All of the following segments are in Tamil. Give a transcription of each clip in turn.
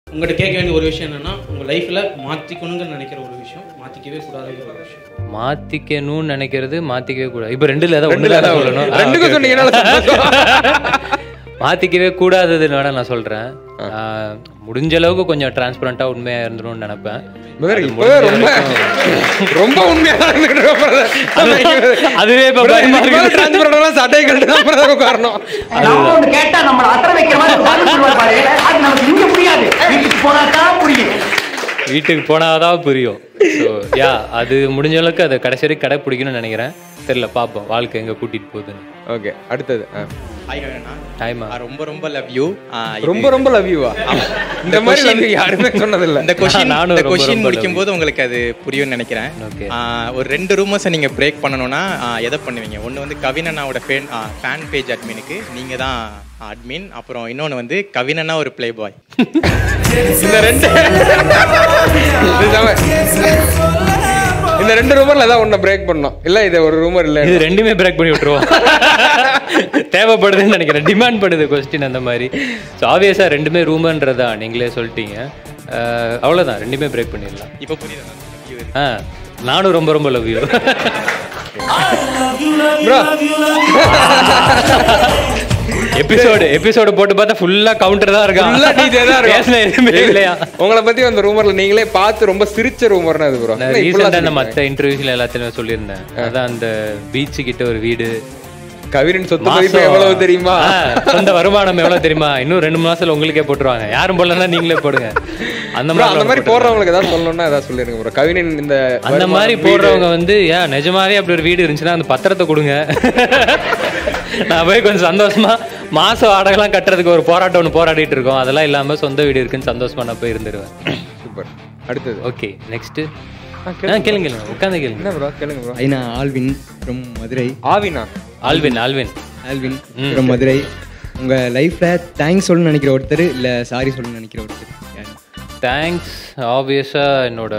உங்கள்கிட்ட கேட்க வேண்டிய ஒரு விஷயம் என்னன்னா உங்கள் லைஃப்பில் மாற்றிக்கணுங்கன்னு நினைக்கிற ஒரு விஷயம் மாற்றிக்கவே கூடாதுங்கிற ஒரு விஷயம் மாத்திக்கணும்னு நினைக்கிறது மாத்திக்கவே கூடாது இப்போ ரெண்டுல ஏதாவது ரெண்டுல ஒண்ணுல ஏதாவது சொல்லணும் ஒண்ணு. ரெண்டுக்கும் சொன்னீங்கன்னா சந்தோஷம். மாத்திக்கவே கூடாததுன்னு வேணா நான் சொல்றேன் ஆஹ், முடிஞ்ச அளவுக்கு கொஞ்சம் டிரான்ஸ்பரண்டா உண்மையா இருந்துரும்னு நினைப்பேன் brother, அது இப்பவே முடிஞ்ச ரொம்ப வரைக்கும் ரொம்ப உண்மையா இருந்துட்டு இருக்கோம் brother. அதுவே இப்ப brother, பயமா இதுக்கு மேல இருக்குது. transparent ஆனா சட்டையை கழட்டி தான் brother உட்காரணும். நாம ஒண்ணு கேட்டா நம்மள அத்தனை வைக்கிற மாதிரி ஒரு பதில் சொல்லுவார் பாரு அது நமக்கு இங்க புரியாது வீட்டுக்கு போனா தான் புரியும் வீட்டுக்கு போனாதான் புரியும் ஸோ யா அது முடிஞ்ச அளவுக்கு அதை கடைசி வரைக்கும் கடைப்பிடிக்கணும்னு நினைக்கிறேன் தெரியல பார்ப்போம் வாழ்க்கை எங்க கூட்டிட்டு போகுதுன்னு Okay, அடுத்தது ஆ. ஹாய் கவினா டைமா ஆ, ரொம்ப ரொம்ப லவ் யூ ரொம்ப ரொம்ப லவ் யூவா இந்த மாதிரி love you யாருமே சொன்னதில்ல இந்த கொஸ்டின் நானும் இந்த ரொம்ப கொஸ்டின் ரொம்ப முடிக்கும் போது உங்களுக்கு அது புரியும்னு நினைக்கிறேன் Okay. ஆ, ஒரு ரெண்டு ரூமர்ஸை நீங்க பிரேக் பண்ணணும்னா ஆ, எதை பண்ணுவீங்க ஒன்று வந்து கவினண்ணாவோட ஃபேன் ஃபேன் பேஜ் அட்மினுக்கு நீங்க தான் அட்மின் அப்புறம் இன்னொன்று வந்து கவினண்ணா ஒரு ப்ளே பாய் இந்த ரெண்டு இது செம. இந்த ரெண்டு ரூமர்ல ஏதாவது ஒண்ணு பிரேக் பண்ணோம் இல்ல இது ஒரு ரூமர் இல்ல இது ரெண்டுமே பிரேக் பண்ணி விட்டுருவோம் தேவைப்படுதுன்னு நினைக்கிறேன் டிமாண்ட் பண்ணுது கொஸ்டின் அந்த மாதிரி ஸோ ஆப்வியஸாக ரெண்டுமே ரூமன்றதா நீங்களே சொல்லிட்டீங்க அஹ், அவ்வளவுதான் ரெண்டுமே பிரேக் பண்ணிடலாம் இப்போ புரியுதா Love you. ஆ நானும் ரொம்ப ரொம்ப love you Bro. Episode episode போட்டு பார்த்தா ஃபுல்லா கவுண்டர் தான் இருக்கான் Full ஆ DJ தான் இருக்கும். பேசின எதுவுமே இல்லையா உங்களை பத்தி அந்த ரூமர்ல நீங்களே பார்த்து ரொம்ப சிரிச்ச ரூமர்னா அது ப்ரோ நான் ரீசெண்டாக இந்த மற்ற இன்டர்வியூஸ்ல எல்லாத்தையுமே சொல்லியிருந்தேன் அதான் அந்த பீச் கிட்ட ஒரு வீடு கவிரின் சொத்து மதிப்பு மாசம் எவ்வளவு தெரியுமா ஆ, சொந்த வருமானம் எவ்வளவு தெரியுமா இன்னும் ரெண்டு மாசத்துல உங்களுக்கே போட்டுருவாங்க யாரும் போடலன்னா நீங்களே போடுங்க அந்த Bro, அந்த மாதிரி மாதிரி போடுறவங்களுக்கு ஏதாவது சொல்லணும்னா ஏதாவது சொல்லிருங்க ப்ரோ கவினின் இந்த அந்த வருமானம், மாதிரி வீடு, போடுறவங்க வந்து ஏன் நிஜமாவே அப்படி ஒரு வீடு இருந்துச்சுன்னா அந்த பத்திரத்தை கொடுங்க நான் போய் கொஞ்சம் சந்தோஷமா மாசம் வாடகைலாம் கட்டுறதுக்கு ஒரு போராட்டம் ஒன்று போராடிட்டு இருக்கோம் அதெல்லாம் இல்லாம சொந்த வீடு இருக்குன்னு சந்தோஷமா நான் போய் இருந்துருவேன் சூப்பர் அடுத்தது ஓகே நெக்ஸ்ட் கேளுங்க கேளுங்க உட்காந்து கேளுங்க என்ன ப்ரோ கேளுங்க ப்ரோ ஐநா ஆல்வின் ஃப்ரம் மதுரை ஆவினா Alvin Alvin Alvin from Madurai உங்க லைஃப்ல தேங்க்ஸ் சொல்லணும்னு நினைக்கிற ஒருத்தர் இல்ல சாரி சொல்லணும்னு நினைக்கிற ஒருத்தர் யாரு? தேங்க்ஸ் ஆப்வியஸாக என்னோட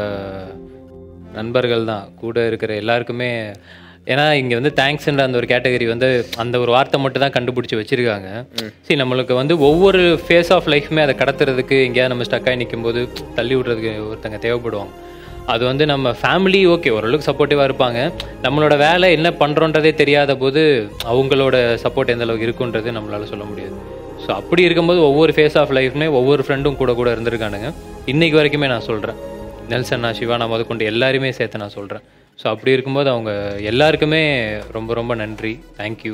நண்பர்கள் தான் கூட இருக்கிற எல்லாருக்குமே ஏன்னா இங்கே வந்து தேங்க்ஸ்ன்ற அந்த ஒரு கேட்டகரி வந்து அந்த ஒரு வார்த்தை மட்டும் தான் கண்டுபிடிச்சி வச்சிருக்காங்க சரி நம்மளுக்கு வந்து ஒவ்வொரு ஃபேஸ் ஆஃப் லைஃப்மே அதை கடத்துறதுக்கு எங்கேயாவது நம்ம ஸ்டக்காகி நிற்கும்போது தள்ளி விடுறதுக்கு ஒருத்தங்க தேவைப்படுவாங்க அது வந்து நம்ம ஃபேமிலி ஓகே ஓரளவுக்கு சப்போர்ட்டிவாக இருப்பாங்க நம்மளோட வேலை என்ன பண்ணுறோன்றதே தெரியாத போது அவங்களோட சப்போர்ட் எந்த அளவுக்கு இருக்குன்றது நம்மளால சொல்ல முடியாது ஸோ அப்படி இருக்கும்போது ஒவ்வொரு ஃபேஸ் ஆஃப் லைஃப்மே ஒவ்வொரு ஃப்ரெண்டும் கூட கூட இருந்திருக்கானுங்க இன்னைக்கு வரைக்குமே நான் சொல்கிறேன் நெல்சன்னா சிவானா முத கொண்டு எல்லாருமே சேர்த்து நான் சொல்கிறேன் ஸோ அப்படி இருக்கும்போது அவங்க எல்லாருக்குமே ரொம்ப ரொம்ப நன்றி தேங்க்யூ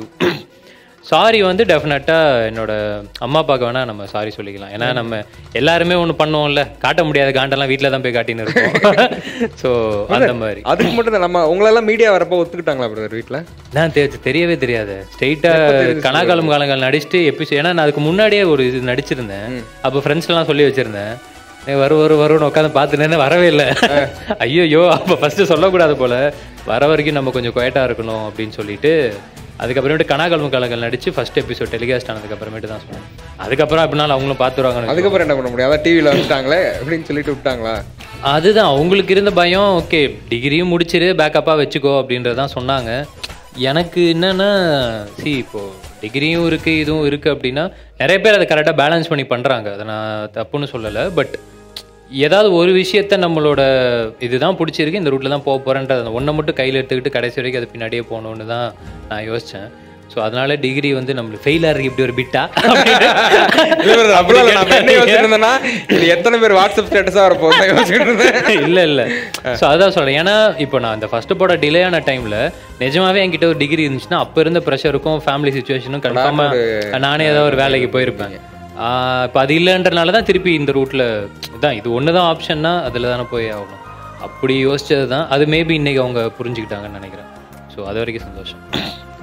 சாரி வந்து டெஃபினட்டாக என்னோட அம்மா அப்பாவுக்கு வேணால் நம்ம சாரி சொல்லிக்கலாம் ஏன்னா நம்ம எல்லாருமே ஒன்று பண்ணுவோம்ல காட்ட முடியாத காண்டெல்லாம் வீட்டில் தான் போய் காட்டின்னு இருக்கோம் ஸோ அந்த மாதிரி அதுக்கு மட்டும் தான் நம்ம உங்களெல்லாம் மீடியா வரப்போ ஒத்துக்கிட்டாங்களா பிரதர் வீட்ல நான் தெ- தெரியவே தெரியாது ஸ்ட்ரெயிட்டா கனாகாலம் காலங்கள் நடிச்சுட்டு எபிசோட் ஏன்னா நான் அதுக்கு முன்னாடியே ஒரு இது நடிச்சிருந்தேன் அப்போ ஃப்ரெண்ட்ஸ்லாம் சொல்லி வச்சிருந்தேன் "ஏய், வரும் வரும் வரும்னு உட்காந்து பார்த்துனேன்னு வரவே இல்லை ஐயோ அப்போ ஃபர்ஸ்ட் சொல்லக்கூடாது போல வர வரைக்கும் நம்ம கொஞ்சம் குவைட்டா இருக்கணும் அப்படின்னு சொல்லிட்டு அதுக்கப்புறமேட்டு கனாகாலம் காலங்கள் நடிச்சு ஃபர்ஸ்ட் எபிசோட் டெலிகாஸ்ட் ஆனதுக்கு அப்புறமேட்டு தான் சொன்னேன் அதுக்கப்புறம் அப்படினாலும் அவங்களும் பார்த்துருவாங்க அதுக்கப்புறம் என்ன பண்ண முடியும் அதான் டிவியில் வந்துட்டாங்களே அப்படின்னு சொல்லிட்டு விட்டாங்களா அதுதான் அவங்களுக்கு இருந்த பயம் ஓகே டிகிரியும் முடிச்சிரு பேக்கப்பாக வச்சுக்கோ அப்படின்றதான் சொன்னாங்க எனக்கு என்னன்னா சி இப்போ டிகிரியும் இருக்கு இதுவும் இருக்கு அப்படின்னா நிறைய பேர் அதை கரெக்டாக பேலன்ஸ் பண்ணி பண்றாங்க அதை நான் தப்புன்னு சொல்லலை பட் ஏதாவது ஒரு விஷயத்த நம்மளோட இதுதான் பிடிச்சிருக்கு இந்த ரூட்ல தான் போக போறேன்றது ஒன்றை மட்டும் கையில் எடுத்துக்கிட்டு கடைசி வரைக்கும் அது பின்னாடியே போகணுன்னு தான் நான் யோசித்தேன் ஸோ அதனால டிகிரி வந்து நம்மளுக்கு ஃபெயில் ஆகிறதுக்கு இப்படி ஒரு பிட்டா இல்ல brother, அப்படிலாம் இல்ல. நான் என்ன யோசிச்சுட்டு இருந்தேன்னா இது எத்தனை பேர் வாட்ஸ்அப் ஸ்டேட்டஸா வர போகுது யோசிச்சுட்டு இருந்தேன் இல்ல இல்ல ஸோ அதான் சொல்றேன் ஏன்னா இப்போ நான் அந்த ஃபர்ஸ்ட் போட டிலே ஆன டைம்ல நிஜமாவே என்கிட்ட ஒரு டிகிரி இருந்துச்சுன்னா அப்ப இருந்த ப்ரெஷருக்கும் ஃபேமிலி சுச்சுவேஷனும் கன்ஃபார்மா நானே ஏதாவது ஒரு வேலைக்கு போயிருப்பேன் ஆஹ் இப்போ அது இல்லைன்றனால தான் திருப்பி இந்த ரூட்ல இதான் இது ஒன்று தான் ஆப்ஷன்னா அதில் தானே போய் ஆகணும் அப்படி யோசிச்சது தான் அது மேபி இன்னைக்கு அவங்க புரிஞ்சுக்கிட்டாங்கன்னு நினைக்கிறேன் ஸோ அது வரைக்கும் சந்தோஷம்